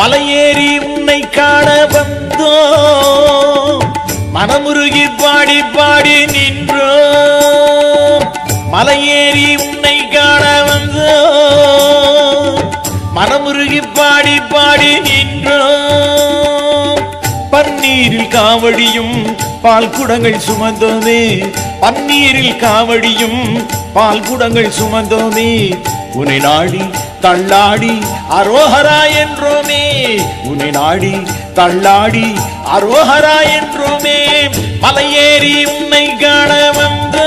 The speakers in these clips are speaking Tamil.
மலையேறி உன்னை காண வந்தோ மனமுருகி பாடி பாடி நின்றோ மலையேறி உன்னை காண வந்தோ மனமுருகி பாடி பாடி நின்றோ பன்னீரில் காவடியும் பால் குடங்கள் சுமந்தோமே பன்னீரில் காவடியும் பால் குடங்கள் சுமந்தோமே உன்னை நாடி தள்ளாடி அரோஹரா என்றோமே உன்னை நாடி தள்ளாடி அரோஹரா என்றோமே மலையேறி உன்னை காண வந்தோ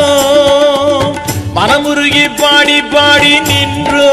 மனமுருகி பாடி பாடி நின்றோ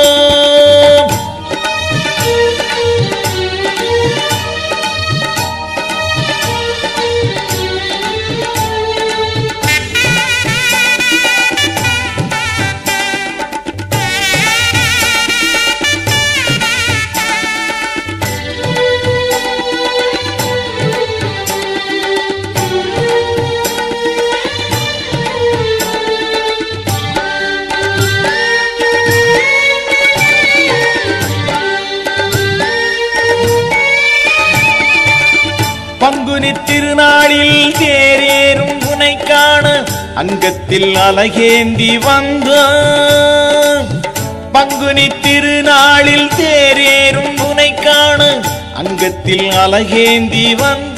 பங்குனி திருநாளில் தேரேறும் உனை காண அங்கத்தில் அலகேந்தி வந்த பங்குனி திருநாளில் தேரேறும் உனை காண அங்கத்தில் அலகேந்தி வந்த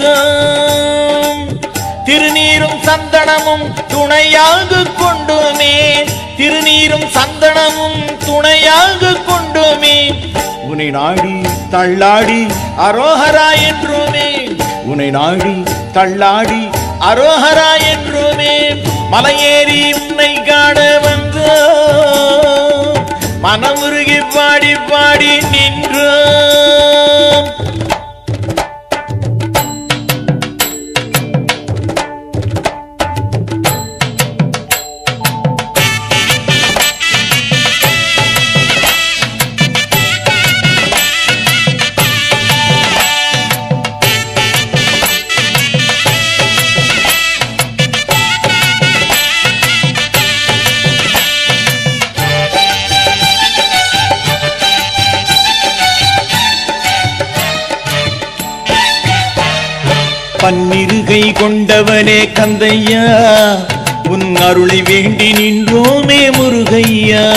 திருநீரும் சந்தனமும் துணையாக கொண்டோமே திருநீரும் சந்தனமும் துணையாக கொண்டோமே உன்னை நாடி தள்ளாடி அரோஹரா என்றோமே உன்னை நாடி தள்ளாடி அரோஹரா என்றோமே மலையேறி உன்னை காண வந்தோ மனமுருகி பாடி பாடி நின்றோம் பன்னிருகை கொண்டவனே கந்தையா உன் அருளை வேண்டி நின்றோமே முருகையா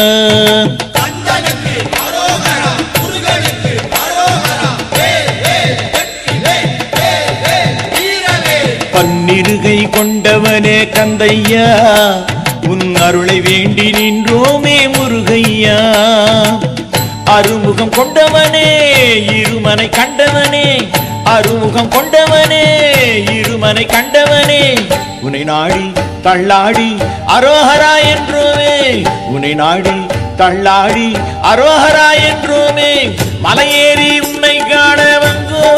பன்னிருகை கொண்டவனே கந்தையா உன் அருளை வேண்டி நின்றோமே முருகையா அருமுகம் கொண்டவனே இருமனை கண்டவனே அருமுகம் கொண்டவனே இருமனை கண்டவனே உன்னை நாடி தள்ளாடி அரோஹரா என்றோமே உன்னை நாடி தள்ளாடி அரோஹரா என்றோமே மலையேறி உன்னை காண வந்தோ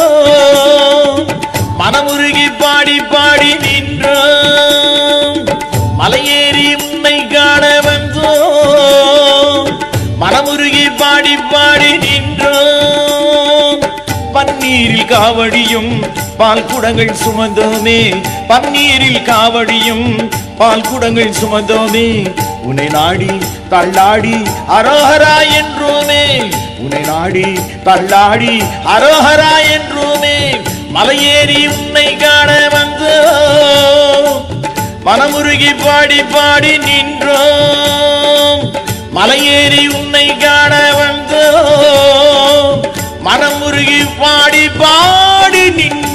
மனமுருகி பாடி பாடி நின்றோம் மலையேறி உன்னை காண வந்தோம் மனமுருகி பாடி பாடி நின்றோம் பன்னீரில் காவடியும் பால் குடங்கள் சுமந்தோமே பன்னீரில் காவடியும் பால் குடங்கள் சுமந்தோமே உன்னை நாடி தள்ளாடி அரோஹரா என்றோமே உன்னை நாடி தள்ளாடி அரோஹரா என்றோமே மலையேறி உன்னை காண வந்தோ மனமுருகி பாடி பாடி நின்றோம் மலையேறி உன்னை காண வந்தோ மனமுருகி பாடி பாடி நின்றோம்